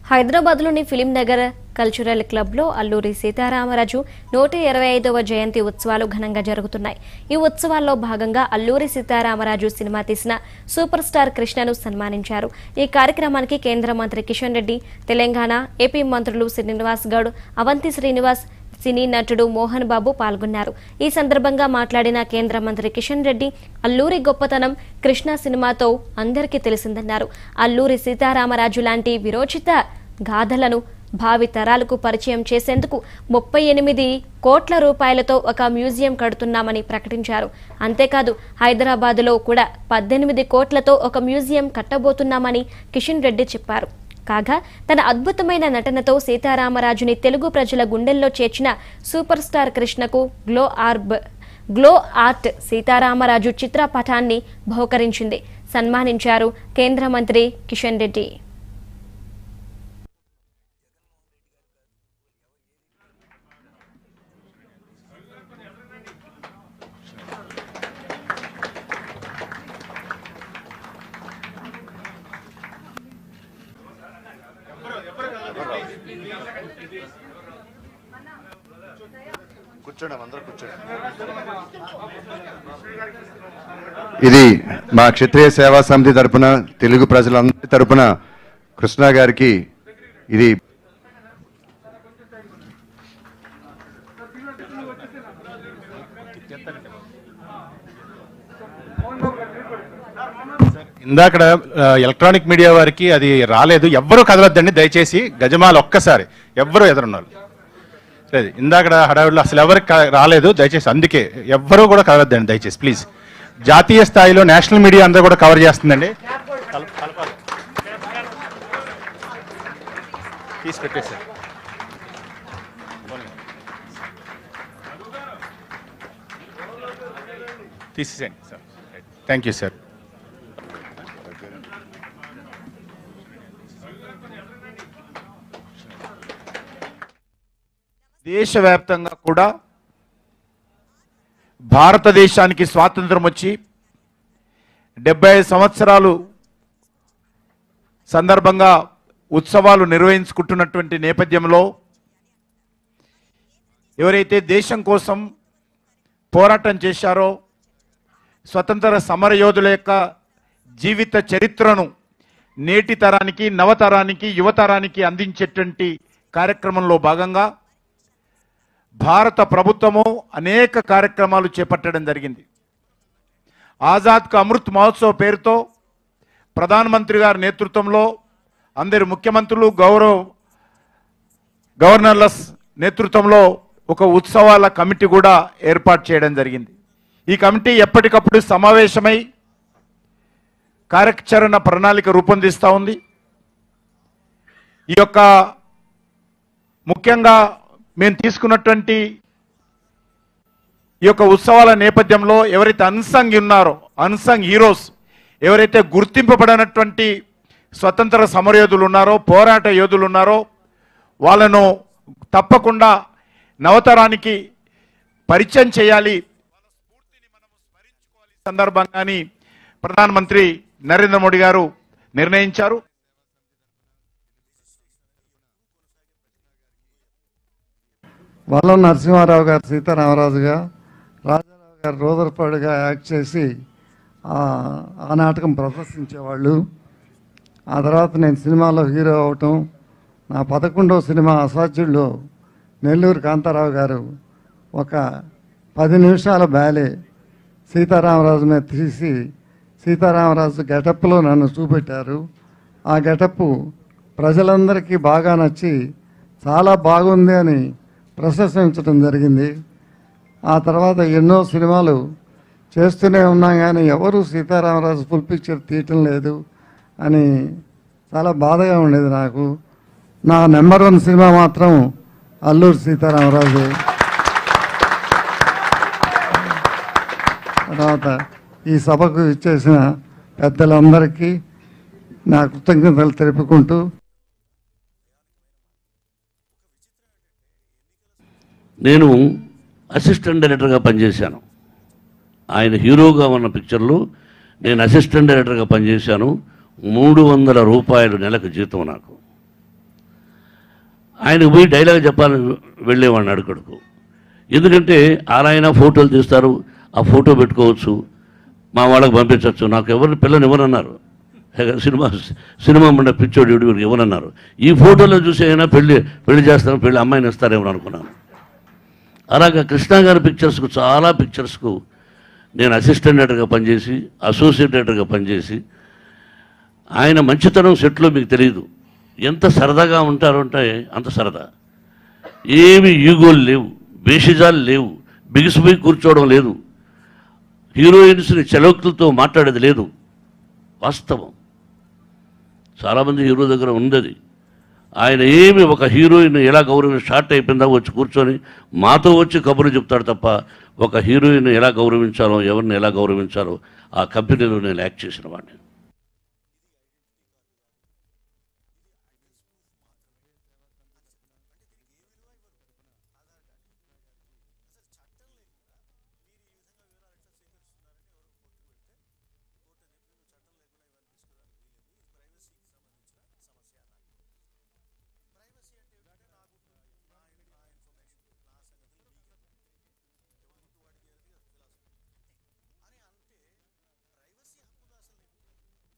హైదరాబాద్లోని film Nagar cultural క్లబ్లో అల్లూరి సీతారామరాజు నూట ఇరవై ఐదవ జయంతి ఉత్సవాలు ఘనంగా జరుగుతున్నాయి ఈ ఉత్సవాల్లో భాగంగా అల్లూరి సీతారామరాజు సినిమా తీసిన సూపర్ స్టార్ కృష్ణను సన్మానించారు ఈ కార్యక్రమానికి కేంద్ర మంత్రి కిషన్ రెడ్డి తెలంగాణ ఏపీ మంత్రులు శ్రీనివాస్ గౌడ్ అవంతి శ్రీనివాస్ సినీ నటుడు మోహన్ బాబు పాల్గొన్నారు ఈ సందర్భంగా మాట్లాడిన కేంద్ర మంత్రి కిషన్ రెడ్డి అల్లూరి గొప్పతనం కృష్ణ సినిమాతో అందరికీ తెలిసిందన్నారు అల్లూరి సీతారామరాజు లాంటి విరోచిత గాథలను భావి తరాలకు పరిచయం చేసేందుకు ముప్పై ఎనిమిది కోట్ల రూపాయలతో ఒక మ్యూజియం కడుతున్నామని ప్రకటించారు అంతేకాదు హైదరాబాదులో కూడా పద్దెనిమిది కోట్లతో ఒక మ్యూజియం కట్టబోతున్నామని కిషన్ రెడ్డి చెప్పారు కాగా తన అద్భుతమైన నటనతో సీతారామరాజుని తెలుగు ప్రజల గుండెల్లో చేర్చిన సూపర్ స్టార్ కృష్ణకు glow orb glow art Sitaramaraju చిత్రపటాన్ని బహుకరించింది సన్మానించారు కేంద్ర మంత్రి కిషన్ రెడ్డి కూర్చోండి అందరూ కూర్చోండి ఇది మా క్షత్రియ సేవా సమితి తరపున తెలుగు ప్రజలందరి తరపున కృష్ణ గారికి ఇది ఇందాక ఎలక్ట్రానిక్ మీడియా వారికి అది రాలేదు ఎవ్వరూ కదలొద్దండి దయచేసి గజమాల ఒక్కసారి ఎవ్వరూ ఎదురున్నారు లేదు ఇందాక హడావిడిలో అసలు ఎవరికి క- రాలేదు దయచేసి అందుకే ఎవ్వరూ కూడా కదలొద్దండి దయచేసి ప్లీజ్ జాతీయ స్థాయిలో నేషనల్ మీడియా అందరూ కూడా కవర్ చేస్తుందండి కలప- కలపాలి. తీసి పెట్టేసారు తీసేసేయండి సార్ థ్యాంక్ యూ సార్ దేశవ్యాప్తంగా కూడా భారతదేశానికి స్వాతంత్రం వచ్చి డెబ్బై ఐదు సంవత్సరాలు సందర్భంగా ఉత్సవాలు నిర్వహించుకుంటున్నటువంటి నేపథ్యంలో ఎవరైతే దేశం కోసం పోరాటం చేశారో స్వతంత్ర సమరయోధుల యొక్క జీవిత చరిత్రను నేటి తరానికి నవతరానికి యువతరానికి అందించేటువంటి కార్యక్రమంలో భాగంగా భారత ప్రభుత్వము అనేక కార్యక్రమాలు చేపట్టడం జరిగింది ఆజాద్ కా అమృత్ మహోత్సవ్ పేరుతో ప్రధానమంత్రి గారి నేతృత్వంలో అందరి ముఖ్యమంత్రులు గౌరవ గవర్నర్ల స్- నేతృత్వంలో ఒక ఉత్సవాల కమిటీ కూడా ఏర్పాటు చేయడం జరిగింది ఈ కమిటీ ఎప్పటికప్పుడు సమావేశమై కార్యాచరణ ప్రణాళిక రూపొందిస్తూ ఉంది ఈ యొక్క ముఖ్యంగా మేము తీసుకున్నటువంటి ఈ యొక్క ఉత్సవాల నేపథ్యంలో ఎవరైతే అన్సంగ్ ఉన్నారో అన్సంగ్ హీరోస్ ఎవరైతే గుర్తింపబడినటువంటి స్వతంత్ర సమరయోధులు ఉన్నారో పోరాట యోధులు ఉన్నారో వాళ్ళను తప్పకుండా నవతరానికి పరిచయం చేయాలి సందర్భంగాని ప్రధానమంత్రి నరేంద్ర మోడీ గారు నిర్ణయించారు వల్లం నరసింహారావు గారు సీతారామరాజుగా రాజారావు గారు రోదరపాడుగా యాక్ట్ చేసి ఆ ఆ నాటకం ప్రదర్శించేవాళ్ళు ఆ తర్వాత నేను సినిమాలో హీరో అవటం నా పదకొండవ సినిమా అసాధ్యుల్లో నెల్లూరు కాంతారావు గారు ఒక పది నిమిషాల బ్యాలే సీతారామరాజు మీద తీసి సీతారామరాజు గెటప్లో నన్ను చూపెట్టారు ఆ గెటప్ ప్రజలందరికీ బాగా నచ్చి చాలా బాగుంది అని ప్రశంసించడం జరిగింది ఆ తర్వాత ఎన్నో సినిమాలు చేస్తూనే ఉన్నాం కానీ ఎవరు సీతారామరాజు ఫుల్ పిక్చర్ తీయటం లేదు అని చాలా బాధగా ఉండేది నాకు నా నెంబర్ వన్ సినిమా మాత్రం అల్లూరి సీతారామరాజు తర్వాత ఈ సభకు ఇచ్చేసిన పెద్దలందరికీ నా కృతజ్ఞతలు తెలుపుకుంటూ నేను అసిస్టెంట్ డైరెక్టర్గా పనిచేశాను ఆయన హీరోగా ఉన్న పిక్చర్లో నేను అసిస్టెంట్ డైరెక్టర్గా పనిచేశాను మూడు వందల రూపాయలు నెలకు జీతం నాకు ఆయనకు పోయి డైలాగ్ చెప్పాలని వెళ్ళేవాడిని అడుగుడుకు ఎందుకంటే ఆరాయన ఫోటోలు తీస్తారు ఆ ఫోటో పెట్టుకోవచ్చు మా వాళ్ళకి పంపించవచ్చు నాకు ఎవరిని పిల్లని ఎవరన్నారు సినిమా సినిమా ఉండే పిచ్చోడు వీడికి ఎవరన్నారు ఈ ఫోటోలో చూసి అయినా పెళ్లి పెళ్లి చేస్తాను పెళ్లి అమ్మాయిని ఇస్తారేమో అనుకున్నాను అలాగా కృష్ణ గారి పిక్చర్స్కు చాలా పిక్చర్స్కు నేను అసిస్టెంట్ డైరెక్టర్గా పనిచేసి అసోసియేట్ డైరెక్టర్గా పనిచేసి ఆయన మంచితనం సెట్లో మీకు తెలియదు ఎంత సరదాగా ఉంటారు అంటే అంత సరదా ఏమి ఈగోలు లేవు బేషిజాలు లేవు బిగిసిపోయి కూర్చోవడం లేదు హీరోయిన్స్ని చలోక్తులతో మాట్లాడేది లేదు వాస్తవం చాలామంది హీరో దగ్గర ఉన్నది ఆయన ఏమి ఒక హీరోయిన్ ఎలా గౌరవం స్టార్ట్ అయిపోయిందా వచ్చి కూర్చొని మాతో వచ్చి కబుర్లు చెప్తాడు తప్ప ఒక హీరోయిన్ ఎలా గౌరవించాలో ఎవరిని ఎలా గౌరవించాలో ఆ కంపెనీలో నేను యాక్ట్ చేసిన వాడిని